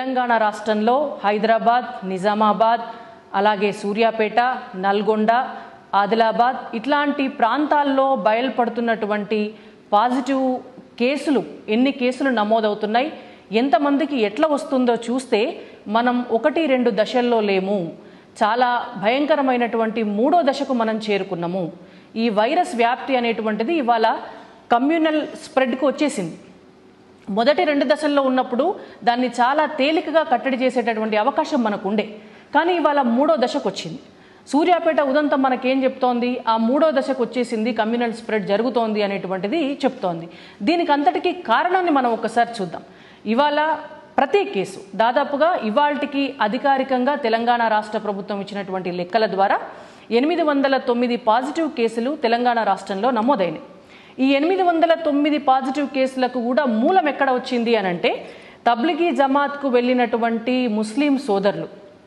తెలంగాణ రాష్ట్రంలో హైదరాబాద్ నిజామాబాద్ అలాగే సూర్యాపేట నల్గొండ ఆదిలాబాద్ ఇట్లాంటి ప్రాంతాల్లో బయలుపడుతున్నటువంటి పాజిటివ్ కేసులు ఎన్ని కేసులు నమోదవుతున్నాయి ఎంతమందికి ఎట్లా వస్తుందో చూస్తే మనం ఒకటి రెండు దశల్లో లేము చాలా భయంకరమైనటువంటి మూడో దశకు మనం చేరుకున్నాము ఈ వైరస్ వ్యాప్తి అనేటువంటిది ఇవాళ కమ్యూనల్ స్ప్రెడ్కు వచ్చేసింది మొదటి రెండు దశల్లో ఉన్నప్పుడు దాన్ని చాలా తేలికగా కట్టడి చేసేటటువంటి అవకాశం మనకు ఉండే కానీ ఇవాళ మూడో దశకు వచ్చింది సూర్యాపేట ఉదంతం మనకేం చెప్తోంది ఆ మూడో దశకు వచ్చేసింది కమ్యూనల్ స్ప్రెడ్ జరుగుతోంది అనేటువంటిది చెప్తోంది దీనికి అంతటికీ కారణాన్ని మనం ఒకసారి చూద్దాం ఇవాళ ప్రతి కేసు దాదాపుగా ఇవాల్టికి అధికారికంగా తెలంగాణ రాష్ట్ర ప్రభుత్వం ఇచ్చినటువంటి లెక్కల ద్వారా ఎనిమిది వందల తొమ్మిది పాజిటివ్ కేసులు తెలంగాణ రాష్ట్రంలో నమోదైనాయి ఈ ఎనిమిది వందల తొమ్మిది పాజిటివ్ కేసులకు కూడా మూలం ఎక్కడ వచ్చింది అని అంటే తబ్లిగీ జమాత్కు వెళ్ళినటువంటి ముస్లిం సోదరులు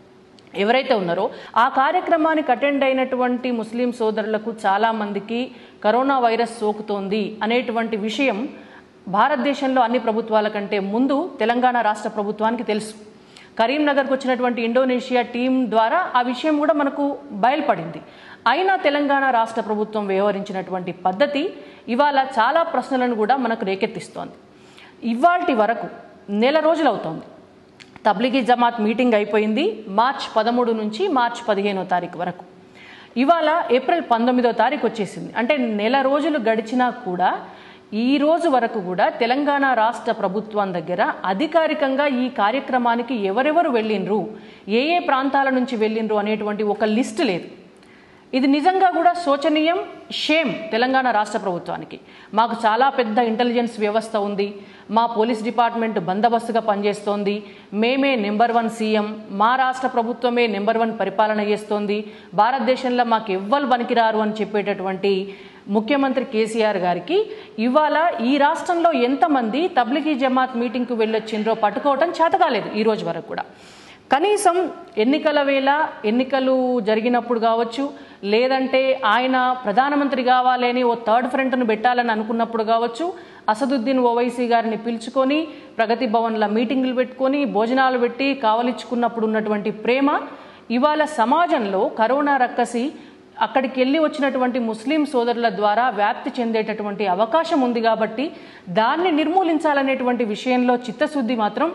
ఎవరైతే ఉన్నారో ఆ కార్యక్రమానికి అటెండ్ అయినటువంటి ముస్లిం సోదరులకు చాలామందికి కరోనా వైరస్ సోకుతోంది అనేటువంటి విషయం భారతదేశంలో అన్ని ప్రభుత్వాల కంటే ముందు తెలంగాణ రాష్ట్ర ప్రభుత్వానికి తెలుసు కరీంనగర్కు వచ్చినటువంటి ఇండోనేషియా టీం ద్వారా ఆ విషయం కూడా మనకు బయలుపడింది అయినా తెలంగాణ రాష్ట్ర ప్రభుత్వం వ్యవహరించినటువంటి పద్ధతి ఇవాళ చాలా ప్రశ్నలను కూడా మనకు రేకెత్తిస్తోంది ఇవాల్టి వరకు నెల రోజులు అవుతోంది తబ్లిగీ జమాత్ మీటింగ్ అయిపోయింది మార్చ్ పదమూడు నుంచి మార్చ్ పదిహేనో తారీఖు వరకు ఇవాళ ఏప్రిల్ పంతొమ్మిదో తారీఖు వచ్చేసింది అంటే నెల రోజులు గడిచినా కూడా ఈ రోజు వరకు కూడా తెలంగాణ రాష్ట్ర ప్రభుత్వం దగ్గర అధికారికంగా ఈ కార్యక్రమానికి ఎవరెవరు వెళ్ళిండ్రు ఏ ఏ ప్రాంతాల నుంచి వెళ్ళిండ్రు అనేటువంటి ఒక లిస్ట్ లేదు ఇది నిజంగా కూడా శోచనీయం షేమ్ తెలంగాణ రాష్ట్ర ప్రభుత్వానికి మాకు చాలా పెద్ద ఇంటెలిజెన్స్ వ్యవస్థ ఉంది మా పోలీస్ డిపార్ట్మెంట్ బందోబస్తుగా పనిచేస్తోంది మేమే నెంబర్ వన్ సీఎం మా రాష్ట్ర ప్రభుత్వమే నెంబర్ వన్ పరిపాలన చేస్తోంది భారతదేశంలో మాకు ఎవ్వరు పనికిరారు అని చెప్పేటటువంటి ముఖ్యమంత్రి కేసీఆర్ గారికి ఇవాళ ఈ రాష్ట్రంలో ఎంతమంది తబ్లిగీ జమాత్ మీటింగ్కు వెళ్ళొచ్చిండ్రో పట్టుకోవటం చేతకాలేదు ఈ రోజు వరకు కూడా కనీసం ఎన్నికల వేళ ఎన్నికలు జరిగినప్పుడు కావచ్చు లేదంటే ఆయన ప్రధానమంత్రి కావాలని ఓ థర్డ్ ఫ్రంట్ను పెట్టాలని అనుకున్నప్పుడు కావచ్చు అసదుద్దీన్ ఓవైసీ గారిని పిలుచుకొని ప్రగతి భవన్ల మీటింగులు పెట్టుకొని భోజనాలు పెట్టి కావలించుకున్నప్పుడు ఉన్నటువంటి ప్రేమ ఇవాళ సమాజంలో కరోనా రక్కసి అక్కడికి వెళ్ళి వచ్చినటువంటి ముస్లిం సోదరుల ద్వారా వ్యాప్తి చెందేటటువంటి అవకాశం ఉంది కాబట్టి దాన్ని నిర్మూలించాలనేటువంటి విషయంలో చిత్తశుద్ధి మాత్రం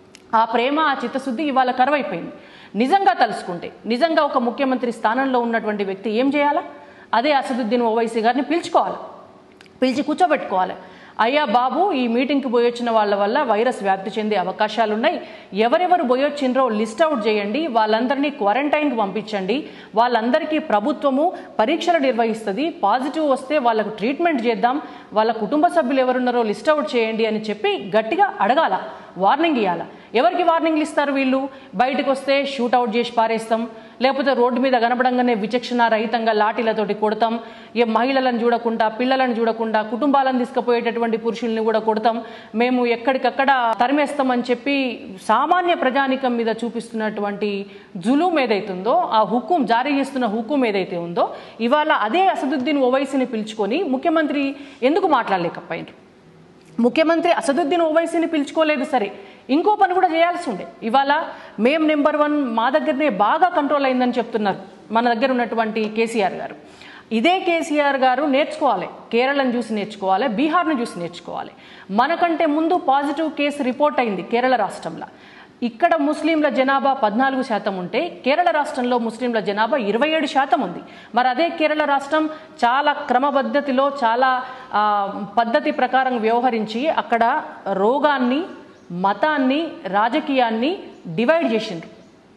ఆ ప్రేమ ఆ చిత్తశుద్ధి ఇవాళ కరువైపోయింది నిజంగా తలుసుకుంటే నిజంగా ఒక ముఖ్యమంత్రి స్థానంలో ఉన్నటువంటి వ్యక్తి ఏం చేయాలా అదే అసదుద్దీన్ ఓవైసీ గారిని పిలుచుకోవాలి పిలిచి కూర్చోబెట్టుకోవాలి అయ్యా బాబు ఈ మీటింగ్కి పోయొచ్చిన వాళ్ళ వల్ల వైరస్ వ్యాప్తి చెందే అవకాశాలు ఉన్నాయి ఎవరెవరు పోయొచ్చిండ్రో లిస్ట్ అవుట్ చేయండి వాళ్ళందరినీ క్వారంటైన్కి పంపించండి వాళ్ళందరికీ ప్రభుత్వము పరీక్షలు నిర్వహిస్తుంది పాజిటివ్ వస్తే వాళ్ళకు ట్రీట్మెంట్ చేద్దాం వాళ్ళ కుటుంబ సభ్యులు ఎవరున్నారో లిస్ట్ అవుట్ చేయండి అని చెప్పి గట్టిగా అడగాల వార్నింగ్ ఇవ్వాల ఎవరికి వార్నింగ్లు ఇస్తారు వీళ్ళు బయటకు వస్తే షూట్అవుట్ చేసి పారేస్తాం లేకపోతే రోడ్డు మీద కనపడంగానే విచక్షణ రహితంగా లాఠీలతోటి కొడతాం ఏ మహిళలను చూడకుండా పిల్లలను చూడకుండా కుటుంబాలను తీసుకుపోయేటటువంటి పురుషుల్ని కూడా కొడతాం మేము ఎక్కడికక్కడ తరిమేస్తామని చెప్పి సామాన్య ప్రజానికం మీద చూపిస్తున్నటువంటి జులుం ఏదైతుందో ఆ హుకుం జారీ చేస్తున్న హుకుం ఏదైతే ఉందో ఇవాళ అదే అసదుద్దీన్ ఓవైసీని పిలుచుకొని ముఖ్యమంత్రి ఎందుకు మాట్లాడలేకపోయినారు ముఖ్యమంత్రి అసదుద్దీన్ ఓవైసీని పిలుచుకోలేదు సరే ఇంకో పని కూడా చేయాల్సి ఉండే ఇవాళ మేం నెంబర్ వన్ మా దగ్గరనే బాగా కంట్రోల్ అయిందని చెప్తున్నారు మన దగ్గర ఉన్నటువంటి కేసీఆర్ గారు ఇదే కేసీఆర్ గారు నేర్చుకోవాలి కేరళను చూసి నేర్చుకోవాలి బీహార్ను చూసి నేర్చుకోవాలి మనకంటే ముందు పాజిటివ్ కేసు రిపోర్ట్ అయింది కేరళ రాష్ట్రంలో ఇక్కడ ముస్లింల జనాభా పద్నాలుగు శాతం ఉంటే కేరళ రాష్ట్రంలో ముస్లింల జనాభా ఇరవై ఏడు శాతం ఉంది మరి అదే కేరళ రాష్ట్రం చాలా క్రమపద్ధతిలో చాలా ఆ, పద్ధతి ప్రకారం వ్యవహరించి అక్కడ రోగాన్ని మతాన్ని రాజకీయాన్ని డివైడ్ చేసిండ్రు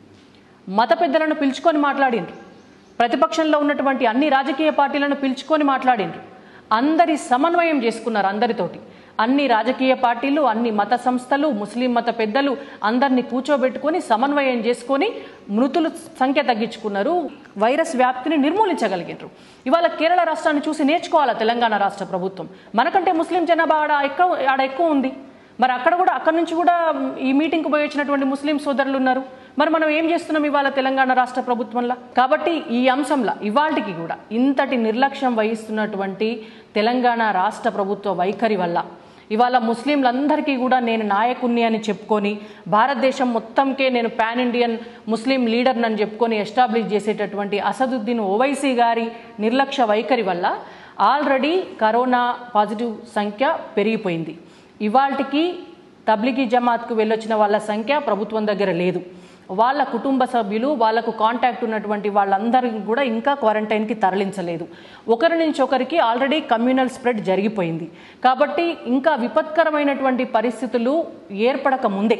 మత పెద్దలను పిలుచుకొని మాట్లాడిండ్రు ప్రతిపక్షంలో ఉన్నటువంటి అన్ని రాజకీయ పార్టీలను పిలుచుకొని మాట్లాడిండ్రు అందరి సమన్వయం చేసుకున్నారు అందరితోటి అన్ని రాజకీయ పార్టీలు అన్ని మత సంస్థలు ముస్లిం మత పెద్దలు అందరినీ కూర్చోబెట్టుకొని సమన్వయం చేసుకొని మృతుల సంఖ్య తగ్గించుకున్నారు వైరస్ వ్యాప్తిని నిర్మూలించగలిగినారు ఇవాళ కేరళ రాష్ట్రాన్ని చూసి నేర్చుకోవాలా తెలంగాణ రాష్ట్ర ప్రభుత్వం మనకంటే ముస్లిం జనాభా ఆడ ఎక్కువ ఆడ ఎక్కువ ఉంది మరి అక్కడ కూడా అక్కడ నుంచి కూడా ఈ మీటింగ్కి పోయి వచ్చినటువంటి ముస్లిం సోదరులు ఉన్నారు మరి మనం ఏం చేస్తున్నాం ఇవాళ తెలంగాణ రాష్ట్ర ప్రభుత్వంలో కాబట్టి ఈ అంశంలో ఇవాళకి కూడా ఇంతటి నిర్లక్ష్యం వహిస్తున్నటువంటి తెలంగాణ రాష్ట్ర ప్రభుత్వ వైఖరి వల్ల ఇవాళ ముస్లింలందరికీ కూడా నేను నాయకుణ్ణి అని చెప్పుకొని భారతదేశం మొత్తంకే నేను పాన్ ఇండియన్ ముస్లిం లీడర్ అని చెప్పుకొని ఎస్టాబ్లిష్ చేసేటటువంటి అసదుద్దీన్ ఓవైసీ గారి నిర్లక్ష్య వైఖరి వల్ల ఆల్రెడీ కరోనా పాజిటివ్ సంఖ్య పెరిగిపోయింది ఇవాళకి తబ్లిగీ జమాత్కు వెళ్ళొచ్చిన వాళ్ళ సంఖ్య ప్రభుత్వం దగ్గర లేదు వాళ్ళ కుటుంబ సభ్యులు వాళ్ళకు కాంటాక్ట్ ఉన్నటువంటి వాళ్ళందరికీ కూడా ఇంకా క్వారంటైన్కి తరలించలేదు ఒకరి నుంచి ఒకరికి ఆల్రెడీ కమ్యూనల్ స్ప్రెడ్ జరిగిపోయింది కాబట్టి ఇంకా విపత్కరమైనటువంటి పరిస్థితులు ఏర్పడక ముందే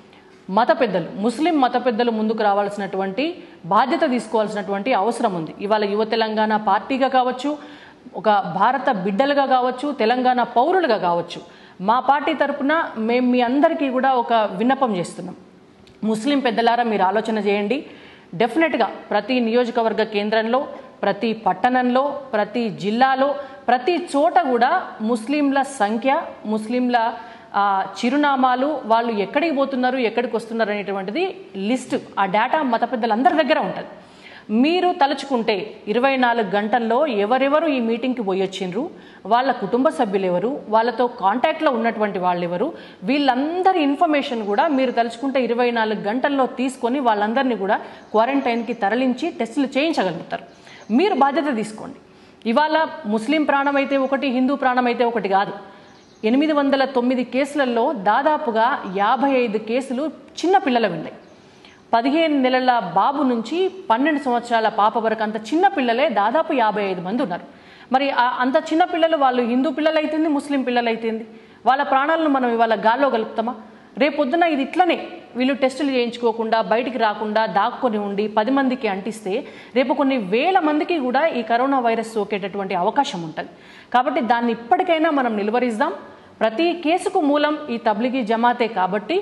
మత పెద్దలు ముస్లిం మత పెద్దలు ముందుకు రావాల్సినటువంటి బాధ్యత తీసుకోవాల్సినటువంటి అవసరం ఉంది ఇవాళ యువ తెలంగాణ పార్టీగా కావచ్చు ఒక భారత బిడ్డలుగా కావచ్చు తెలంగాణ పౌరులుగా కావచ్చు మా పార్టీ తరపున మేము మీ అందరికీ కూడా ఒక విన్నపం చేస్తున్నాం ముస్లిం పెద్దలారా మీరు ఆలోచన చేయండి డెఫినెట్గా ప్రతి నియోజకవర్గ కేంద్రంలో ప్రతి పట్టణంలో ప్రతి జిల్లాలో ప్రతి చోట కూడా ముస్లింల సంఖ్య ముస్లింల ఆ, చిరునామాలు వాళ్ళు ఎక్కడికి పోతున్నారు ఎక్కడికి వస్తున్నారు అనేటువంటిది లిస్ట్ ఆ డేటా మత పెద్దలందరి దగ్గర ఉంటుంది మీరు తలుచుకుంటే ఇరవై నాలుగు గంటల్లో ఎవరెవరు ఈ మీటింగ్కి పోయొచ్చిండ్రు వాళ్ళ కుటుంబ సభ్యులు ఎవరు వాళ్ళతో కాంటాక్ట్లో ఉన్నటువంటి వాళ్ళు ఎవరు వీళ్ళందరి ఇన్ఫర్మేషన్ కూడా మీరు తలుచుకుంటే ఇరవై నాలుగు గంటల్లో తీసుకొని వాళ్ళందరినీ కూడా క్వారంటైన్కి తరలించి టెస్టులు చేయించగలుగుతారు మీరు బాధ్యత తీసుకోండి ఇవాళ ముస్లిం ప్రాణం అయితే ఒకటి హిందూ ప్రాణం అయితే ఒకటి కాదు ఎనిమిది వందల తొమ్మిది కేసులలో దాదాపుగా యాభై ఐదు కేసులు చిన్న పిల్లలు ఉన్నాయి పదిహేను నెలల బాబు నుంచి పన్నెండు సంవత్సరాల పాప వరకు అంత చిన్న పిల్లలే దాదాపు యాభై ఐదు మంది ఉన్నారు మరి ఆ- అంత చిన్న పిల్లలు వాళ్ళు హిందూ పిల్లలు అయితేంది ముస్లిం పిల్లలు అయితేంది వాళ్ళ ప్రాణాలను మనం ఇవాళ గాల్లో కలుపుతామా రేపొద్దున ఇది ఇట్లనే వీళ్ళు టెస్టులు చేయించుకోకుండా బయటికి రాకుండా దాక్కొని ఉండి పది మందికి అంటిస్తే రేపు కొన్ని వేల మందికి కూడా ఈ కరోనా వైరస్ సోకేటటువంటి అవకాశం ఉంటుంది కాబట్టి దాన్ని ఇప్పటికైనా మనం నిలువరిద్దాం ప్రతి కేసుకు మూలం ఈ తబ్లిగీ జమాతే కాబట్టి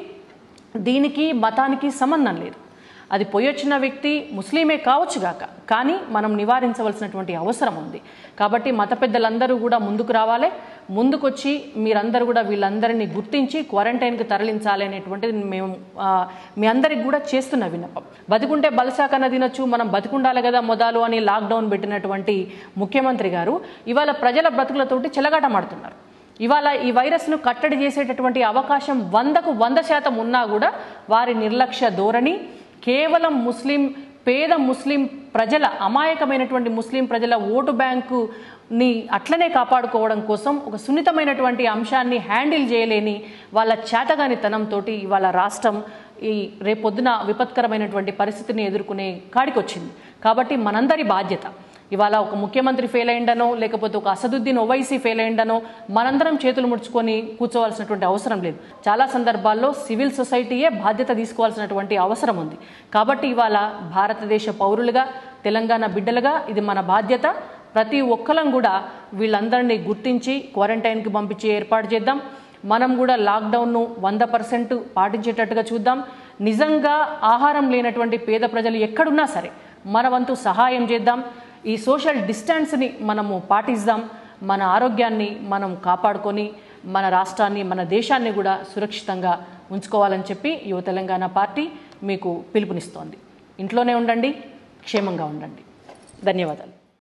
దీనికి మతానికి సంబంధం లేదు అది పోయొచ్చిన వ్యక్తి ముస్లిమే కావచ్చు గాక కానీ మనం నివారించవలసినటువంటి అవసరం ఉంది కాబట్టి మత పెద్దలందరూ కూడా ముందుకు రావాలి ముందుకొచ్చి మీరందరూ కూడా వీళ్ళందరినీ గుర్తించి క్వారంటైన్కి తరలించాలి అనేటువంటిది మేము ఆ, మీ అందరికి కూడా చేస్తున్న విన్నపం బతికుంటే బలసాకన్న తినొచ్చు మనం బతికుండాలి కదా మొదలు అని లాక్డౌన్ పెట్టినటువంటి ముఖ్యమంత్రి గారు ఇవాళ ప్రజల బ్రతుకులతోటి చెలగాటమాడుతున్నారు ఇవాళ ఈ వైరస్ను కట్టడి చేసేటటువంటి అవకాశం వందకు వంద శాతం ఉన్నా కూడా వారి నిర్లక్ష్య ధోరణి కేవలం ముస్లిం పేద ముస్లిం ప్రజల అమాయకమైనటువంటి ముస్లిం ప్రజల ఓటు బ్యాంకుని అట్లనే కాపాడుకోవడం కోసం ఒక సున్నితమైనటువంటి అంశాన్ని హ్యాండిల్ చేయలేని వాళ్ళ చేతగానితనంతో ఇవాళ రాష్ట్రం ఈ రేపొద్దున విపత్కరమైనటువంటి పరిస్థితిని ఎదుర్కొనే కాడికి వచ్చింది కాబట్టి మనందరి బాధ్యత ఇవాళ ఒక ముఖ్యమంత్రి ఫెయిల్ అయిండనో లేకపోతే ఒక అసదుద్దీన్ ఓవైసీ ఫెయిల్ అయిండనో మనందరం చేతులు ముడుచుకొని కూర్చోవాల్సినటువంటి అవసరం లేదు చాలా సందర్భాల్లో సివిల్ సొసైటీయే బాధ్యత తీసుకోవాల్సినటువంటి అవసరం ఉంది కాబట్టి ఇవాళ భారతదేశ పౌరులుగా తెలంగాణ బిడ్డలుగా ఇది మన బాధ్యత ప్రతి ఒక్కరం కూడా వీళ్ళందరినీ గుర్తించి క్వారంటైన్కి పంపించి ఏర్పాటు చేద్దాం మనం కూడా లాక్డౌన్ను వంద పర్సెంట్ పాటించేటట్టుగా చూద్దాం నిజంగా ఆహారం లేనటువంటి పేద ప్రజలు ఎక్కడున్నా సరే మన వంతు సహాయం చేద్దాం ఈ సోషల్ డిస్టెన్స్ని మనము పాటిద్దాం మన ఆరోగ్యాన్ని మనం కాపాడుకొని మన రాష్ట్రాన్ని మన దేశాన్ని కూడా సురక్షితంగా ఉంచుకోవాలని చెప్పి యువ తెలంగాణ పార్టీ మీకు పిలుపునిస్తోంది ఇంట్లోనే ఉండండి క్షేమంగా ఉండండి ధన్యవాదాలు